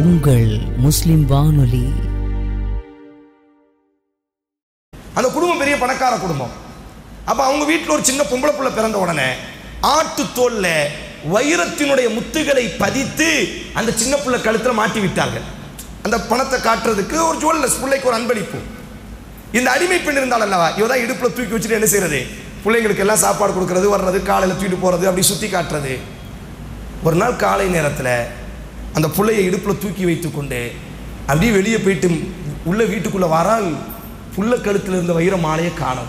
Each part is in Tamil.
உங்கள் முஸ்லிம் வானொலி அந்த குடும்பம் பெரிய பணக்கார குடும்பம் அப்ப அவங்க வீட்டில் ஒரு சின்ன பொம்பளை புள்ள பிறந்த உடனே ஆட்டு தோல்ல வைரத்தினுடைய முத்துகளை பதித்து அந்த சின்ன புள்ள கழுத்துல மாட்டி விட்டார்கள் அந்த பணத்தை காட்டுறதுக்கு ஒரு ஜுவல்லஸ் பிள்ளைக்கு ஒரு அன்பளிப்பு இந்த அடிமை பெண் இருந்தால் அல்லவா இவ தான் இடுப்புல தூக்கி வச்சுட்டு என்ன செய்யறது பிள்ளைங்களுக்கு எல்லாம் சாப்பாடு கொடுக்கறது வர்றது காலையில் தூக்கிட்டு போறது அப்படி சுத்தி காட்டுறது ஒரு நாள் காலை நேரத்தில் அந்த புள்ளையை இடுப்புல தூக்கி வைத்துக்கொண்டு அப்படியே வெளியே போயிட்டு உள்ள வீட்டுக்குள்ள வரால் புள்ள கழுத்தில் இருந்த வைர மாலையை காணும்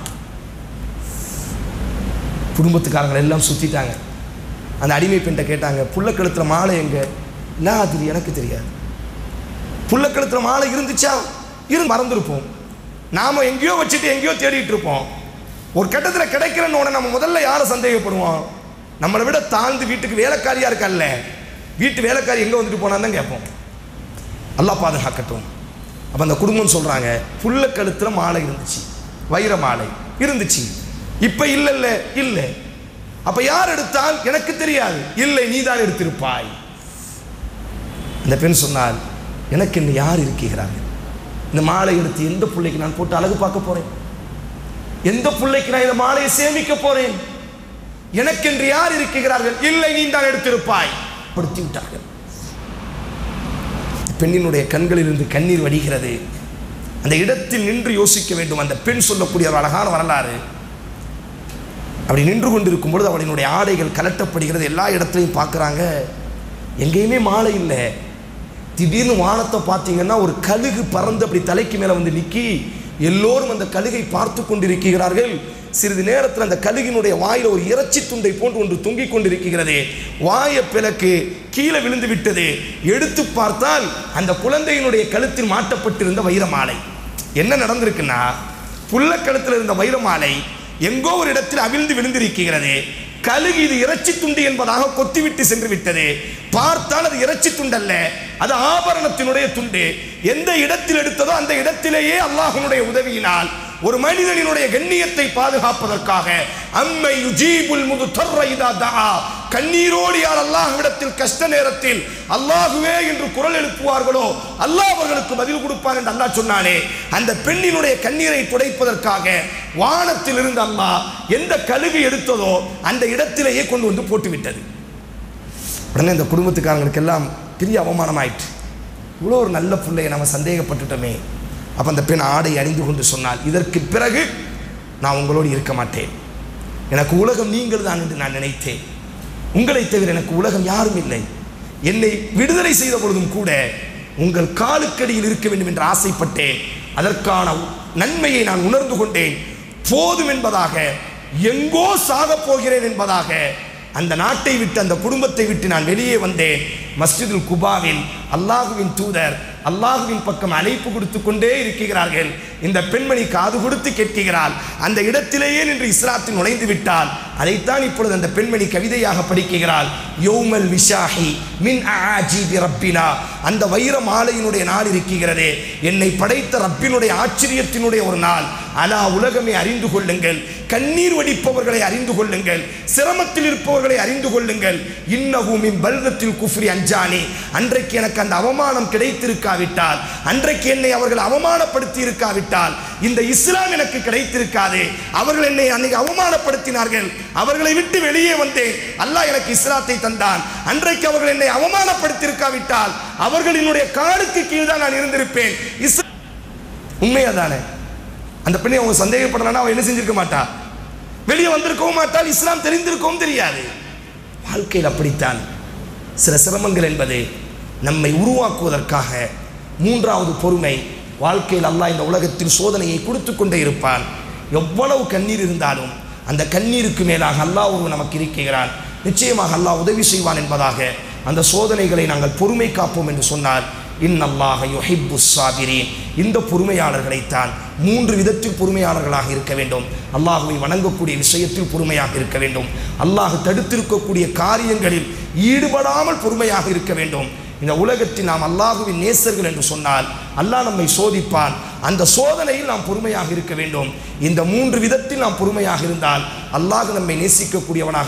குடும்பத்துக்காரங்களை எல்லாம் சுத்திட்டாங்க அந்த அடிமை பெண்கிட்ட கேட்டாங்க புள்ள கழுத்துல மாலை எங்க இல்லை அது எனக்கு தெரியாது புள்ள கழுத்துல மாலை இருந்துச்சா இருந்து மறந்துருப்போம் நாம எங்கேயோ வச்சுட்டு எங்கேயோ தேடிட்டு இருப்போம் ஒரு கட்டத்தில் கிடைக்கிறன்னு உடனே நம்ம முதல்ல யாரை சந்தேகப்படுவோம் நம்மளை விட தாழ்ந்து வீட்டுக்கு வேலைக்காரியா இருக்கல்ல வீட்டு வேலைக்காரி எங்க வந்துட்டு போனான்னு தான் கேட்போம் அல்லாஹ் பாதுகாக்கட்டும் அப்போ அந்த குடும்பம் சொல்றாங்க புள்ள கழுத்துல மாலை இருந்துச்சு வைர மாலை இருந்துச்சு இப்ப இல்ல இல்ல இல்ல அப்ப யார் எடுத்தால் எனக்கு தெரியாது இல்லை நீதான் எடுத்திருப்பாய் அந்த பெண் சொன்னால் எனக்கு இன்னும் யார் இருக்கிறார்கள் இந்த மாலை எடுத்து எந்த பிள்ளைக்கு நான் போட்டு அழகு பார்க்க போறேன் எந்த பிள்ளைக்கு நான் இந்த மாலையை சேமிக்க போறேன் எனக்கென்று யார் இருக்கிறார்கள் இல்லை நீ தான் எடுத்திருப்பாய் படுத்தி விட்டார்கள் பெண்ணினுடைய கண்களில் இருந்து கண்ணீர் வடிகிறது அந்த இடத்தில் நின்று யோசிக்க வேண்டும் அந்த பெண் சொல்லக்கூடிய ஒரு அழகான வரலாறு அப்படி நின்று கொண்டிருக்கும் பொழுது அவளினுடைய ஆடைகள் கலட்டப்படுகிறது எல்லா இடத்துலையும் பார்க்குறாங்க எங்கேயுமே மாலை இல்லை திடீர்னு வானத்தை பார்த்தீங்கன்னா ஒரு கழுகு பறந்து அப்படி தலைக்கு மேலே வந்து நிற்கி எல்லோரும் அந்த கழுகை பார்த்து கொண்டிருக்கிறார்கள் சிறிது நேரத்தில் அந்த கழுகினுடைய வாயில ஒரு இறைச்சி துண்டை போன்று ஒன்று தொங்கிக் கொண்டிருக்கிறது வாய பிளக்கு கீழே விழுந்து விட்டது எடுத்து பார்த்தால் அந்த குழந்தையினுடைய கழுத்தில் மாட்டப்பட்டிருந்த வைரமாலை என்ன நடந்திருக்குன்னா புள்ள கழுத்தில் இருந்த வைரமாலை எங்கோ ஒரு இடத்தில் அவிழ்ந்து விழுந்திருக்கிறது கழுகு இது இறைச்சி துண்டு என்பதாக கொத்திவிட்டு சென்று விட்டது பார்த்தால் அது இறைச்சி துண்டல்ல அது ஆபரணத்தினுடைய துண்டு எந்த இடத்தில் எடுத்ததோ அந்த இடத்திலேயே அல்லாஹ்வினுடைய உதவியினால் ஒரு மனிதனினுடைய கண்ணியத்தை பாதுகாப்பதற்காக அம்மை யுஜீபுல் முது இதா தஆ கண்ணீரோடு யார் அல்லாஹ்விடத்தில் கஷ்ட நேரத்தில் அல்லாஹுவே என்று குரல் எழுப்புவார்களோ அல்லாஹ் அவர்களுக்கு பதில் கொடுப்பார் என்று அல்லாஹ் சொன்னானே அந்த பெண்ணினுடைய கண்ணீரை துடைப்பதற்காக வானத்தில் இருந்து அல்லாஹ் எந்த கழுகு எடுத்ததோ அந்த இடத்திலேயே கொண்டு வந்து போட்டு விட்டது உடனே இந்த குடும்பத்துக்காரங்களுக்கு எல்லாம் பெரிய அவமானம் ஆயிற்று இவ்வளோ ஒரு நல்ல பிள்ளையை நம்ம சந்தேகப்பட்டுட்டோமே அப்போ அந்த பெண் ஆடை அணிந்து கொண்டு சொன்னால் இதற்கு பிறகு நான் உங்களோடு இருக்க மாட்டேன் எனக்கு உலகம் நீங்கள் தான் என்று நான் நினைத்தேன் உங்களை தவிர எனக்கு உலகம் யாரும் இல்லை என்னை விடுதலை செய்த பொழுதும் கூட உங்கள் காலுக்கடியில் இருக்க வேண்டும் என்று ஆசைப்பட்டேன் அதற்கான நன்மையை நான் உணர்ந்து கொண்டேன் போதும் என்பதாக எங்கோ சாகப் போகிறேன் என்பதாக அந்த நாட்டை விட்டு அந்த குடும்பத்தை விட்டு நான் வெளியே வந்தேன் மஸ்ஜிதுல் குபாவில் அல்லாஹுவின் தூதர் அல்லாஹுவின் பக்கம் அழைப்பு கொடுத்து கொண்டே இருக்கிறார்கள் இந்த பெண்மணி காது கொடுத்து கேட்கிறாள் அந்த இடத்திலேயே நின்று இஸ்லாத்தில் நுழைந்து விட்டால் அதைத்தான் இப்பொழுது அந்த பெண்மணி கவிதையாக படிக்கிறாள் யோமல் விஷாஹி மின் ஆஜிபி ரப்பினா அந்த வைர மாலையினுடைய நாள் இருக்கிறதே என்னை படைத்த ரப்பினுடைய ஆச்சரியத்தினுடைய ஒரு நாள் அலா உலகமே அறிந்து கொள்ளுங்கள் கண்ணீர் வடிப்பவர்களை அறிந்து கொள்ளுங்கள் சிரமத்தில் இருப்பவர்களை அறிந்து கொள்ளுங்கள் இன்னகுமின் பல்கத்தில் குஃப்ரி அஞ்சானி அன்றைக்கு எனக்கு அந்த அவமானம் கிடைத்திருக்காவிட்டால் அன்றைக்கு என்னை அவர்கள் அவமானப்படுத்தி இருக்காவிட்டால் இந்த இஸ்லாம் எனக்கு கிடைத்திருக்காது அவர்கள் என்னை அன்னைக்கு அவமானப்படுத்தினார்கள் அவர்களை விட்டு வெளியே வந்தேன் அல்லாஹ் எனக்கு இஸ்லாத்தை தந்தான் அன்றைக்கு அவர்கள் என்னை அவமானப்படுத்தியிருக்காவிட்டால் அவர்களினுடைய காலுக்கு கீழ் தான் நான் இருந்திருப்பேன் இஸ்லாம் உண்மையாதானே அந்த பெண்ணை அவங்க சந்தேகப்படலன்னா அவன் என்ன செஞ்சிருக்க மாட்டா வெளியே வந்திருக்கவும் மாட்டால் இஸ்லாம் தெரிந்திருக்கவும் தெரியாது வாழ்க்கையில் அப்படித்தான் சில சிரமங்கள் என்பது நம்மை உருவாக்குவதற்காக மூன்றாவது பொறுமை வாழ்க்கையில் அல்லாஹ் இந்த உலகத்தில் சோதனையை கொடுத்து கொண்டே இருப்பான் எவ்வளவு கண்ணீர் இருந்தாலும் அந்த கண்ணீருக்கு மேலாக அல்லாஹ் ஒருவன் நமக்கு இருக்கிறான் நிச்சயமாக அல்லாஹ் உதவி செய்வான் என்பதாக அந்த சோதனைகளை நாங்கள் பொறுமை காப்போம் என்று சொன்னால் இன்னல்லாஹ யுஹிப்பு சாபிரீன் இந்த பொறுமையாளர்களைத்தான் மூன்று விதத்தில் பொறுமையாளர்களாக இருக்க வேண்டும் அல்லாஹுவை வணங்கக்கூடிய விஷயத்தில் பொறுமையாக இருக்க வேண்டும் அல்லாஹ் தடுத்திருக்கக்கூடிய காரியங்களில் ஈடுபடாமல் பொறுமையாக இருக்க வேண்டும் இந்த உலகத்தில் நாம் அல்லாஹுவின் நேசர்கள் என்று சொன்னால் அல்லாஹ் நம்மை சோதிப்பான் அந்த சோதனையில் நாம் பொறுமையாக இருக்க வேண்டும் இந்த மூன்று விதத்தில் நாம் பொறுமையாக இருந்தால் அல்லாஹ் நம்மை நேசிக்கக்கூடியவனாக